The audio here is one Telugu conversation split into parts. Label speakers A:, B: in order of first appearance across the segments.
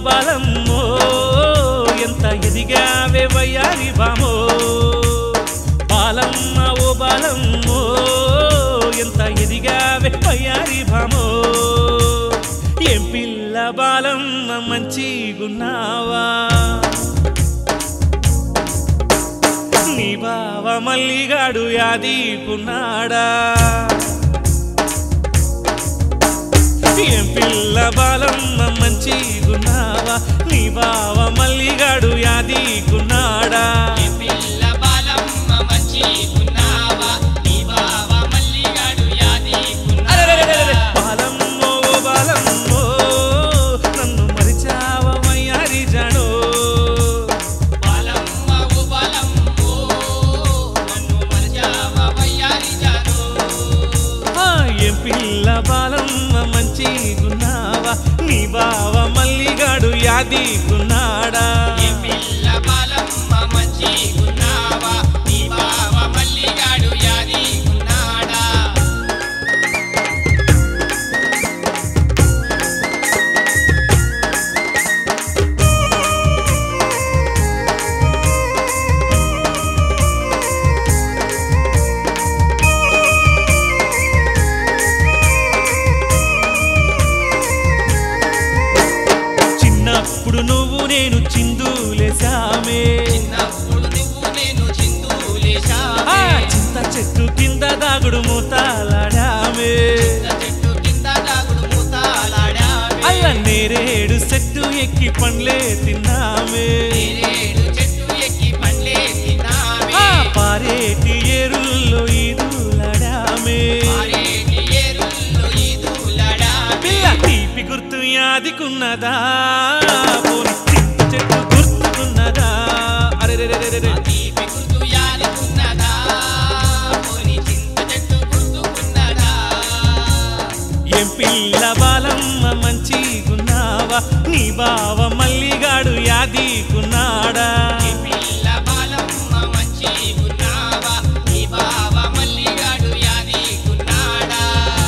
A: బాలమ్మో ఎంత ఎదిగావే వయ్యారి బామో బాలమ్మ ఓ బాలమ్మో ఎంత ఎదిగావే వయ్యారి భామో ఏం పిల్ల బాలమ్మ మంచిగున్నావా నీ బావ మల్లిగాడు యాదీకున్నాడా ఏం పిల్ల బాలమ్మ మంచిగున్నావా నీ బావ మల్లిగాడు యాదీకున్నాడా
B: ఈ పిల్ల బాలమ్మ మంచిగున్నావా నీ బావ మల్లిగాడు
A: అరెరెరెరెరె.
B: యాదీకున్నాడా
A: బాలమ్మో ఓ బాలమ్మో నన్ను మరిచావమయ్యారి జాడో
B: బాలమ్మ ఓ బాలమ్మో నన్ను మరచావా వయ్యారి జాను
A: ఆ, ఏం పిల్ల బాలమ్మ మంచిగున్నావా నీ బావ మల్లిగాడు యాదీకున్నాడా
B: ఈ పిల్ల బాలమ్మ మంచిగున్నావా నీ బావ మల్లిగాడు యాదీకున్నాడా
A: చిన్నప్పుడు నువ్వు నేను చిందులేసామే
B: చిన్నప్పుడు నువ్వు నేను
A: ఆ,
B: చిందులేశావే
A: చింత చెట్టు కింద దాగుడు మూతాలాడామే
B: చెట్టు కింద దాగుడు మూతాలాడావే
A: అల్ల నేరేడు చెట్టు ఎక్కి పండ్లే తిన్నామే
B: నేరేడు చెట్టు ఎక్కి పండ్లే తిన్నావే
A: ఆ, పారేటి ఏరుల్లో ఈదులాడామే
B: మారేటి ఏరుల్లో ఈదులాడావే
A: పిల్ల తీపి గుర్తు యాదికున్నదా పోని చింత చెట్టు గుర్తుకున్నదా అరెరెరెరెరె
B: తీపి గుర్తు యాదుకున్నదా పోని చింత చెట్టు గుర్తుకున్నదా
A: ఏం పిల్ల బాలమ్మ మంచిగున్నావా నీ బావ మల్లిగాడు యాదీకున్నాడా
B: ఈ పిల్ల బాలమ్మ మంచిగున్నావా నీ బావ మల్లిగాడు యాదీకున్నాడా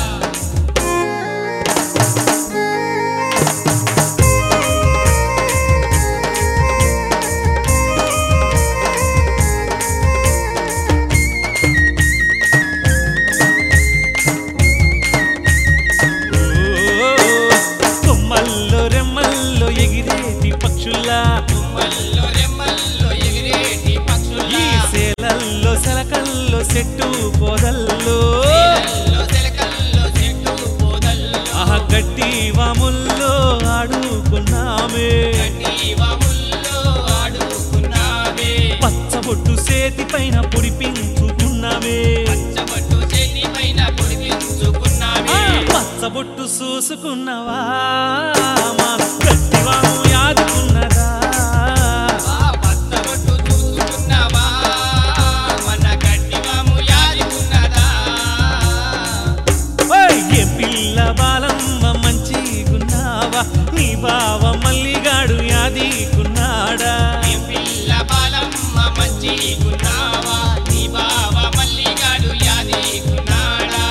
A: ఓ, కొమ్మల్లో రెమ్మల్లో ఎగిరేటి పక్షుల్లా
B: కొమ్మల్లో రెమ్మల్లో ఎగిరేటి
A: ఈ
B: పక్షుల్లా
A: సేలల్లో సెలకల్లో చెట్టు పొదల్లో
B: నీళ్ళల్లో చిలకల్లో చెట్టు పొదల్లో
A: ఆహ గట్టి వాముల్లో ఆడుకున్నామే
B: గడ్డి వాముల్లో ఆడుకున్నావే
A: పచ్చబొట్టు సేతి పైన పొడిపించుకున్నామే
B: పచ్చబట్టు చేతి పైన
A: ఆ,
B: పొడిపించుకున్నావే
A: పచ్చబొట్టు చూసుకున్నవా మా గట్టివాము యాదుకున్నదా
B: ఆ పచ్చబట్టు చూసుకున్నావా మన గడ్డి వాము యాదుకున్నదా
A: ఓయ్, ఏ పిల్ల బాలమ్మ మంచిగున్నావా నీ బావ మల్లిగాడు యాదీకున్నాడా
B: ఈ పిల్ల బాలమ్మ మంచిగున్నావా నీ బావ మల్లిగాడు యాదీకున్నాడా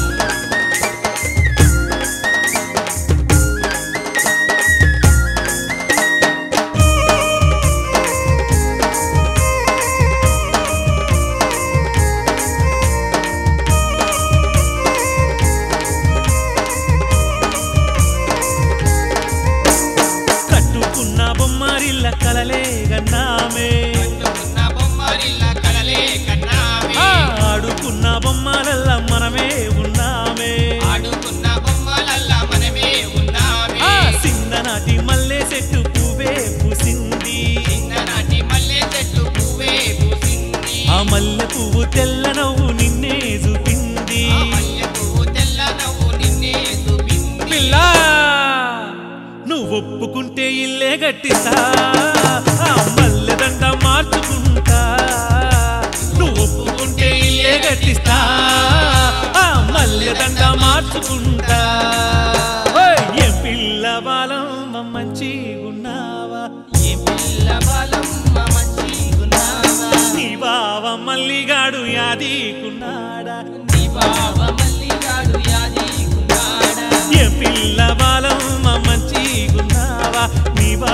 A: కట్టుకున్న బొమ్మరిల్ల కలలే గన్నామే
B: కట్టుకున్న బొమ్మరిల్ల కలలే కన్నావే
A: ఆ, ఆడుకున్న బొమ్మలల్ల మనమే ఉన్నామే
B: ఆడుకున్న బొమ్మలల్లా మనమే ఉన్నామే
A: ఆ సిందనాటి మల్లె చెట్టు పువ్వే పూసింది
B: చిన్ననాటి మల్లె చెట్టు పువ్వే పూసింది
A: ఆ మల్లె పువ్వు తెల్ల నవ్వు నిన్నే చూపింది
B: ఆ మల్లె పువ్వు తెల్ల నవ్వు నిన్నే చూపింది
A: పిల్ల నువ్వు ఒప్పుకుంటే ఇల్లే గట్టిస్తా ఆ మల్లెదండ మార్చుకుంటా నువ్వు ఒప్పుకుంటే ఇల్లే గట్టిస్తా ఆ మల్లెదండ మార్చుకుంటా ఓయ్, ఏ పిల్ల బాలమ్మ మంచిగున్నావా
B: ఏ పిల్ల బాలమ్మ మంచిగున్నావా
A: నీ బావ మల్లిగాడు యాదీకున్నాడా
B: నీ బావ మల్లిగాడు యాదీకున్నాడా
A: ఏ పిల్ల బాలమ్మ మంచిగున్నావా నీ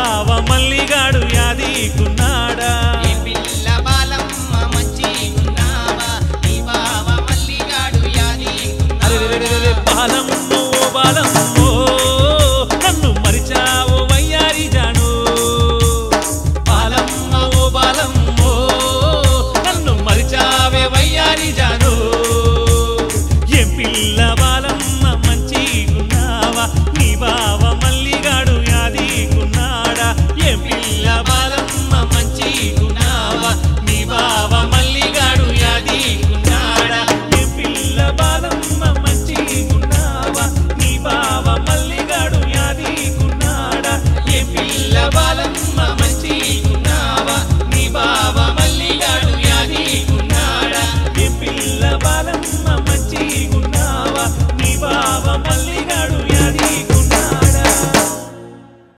A: మల్లిగాడు యాదీకున్నాడా
B: ఏ పిల్ల బాలమ్మ మంచిగున్నావా నీ బావ మల్లిగాడు యాది
A: అరెరెరెరెరె, బాలమ్మ ఓ బాలమ్మ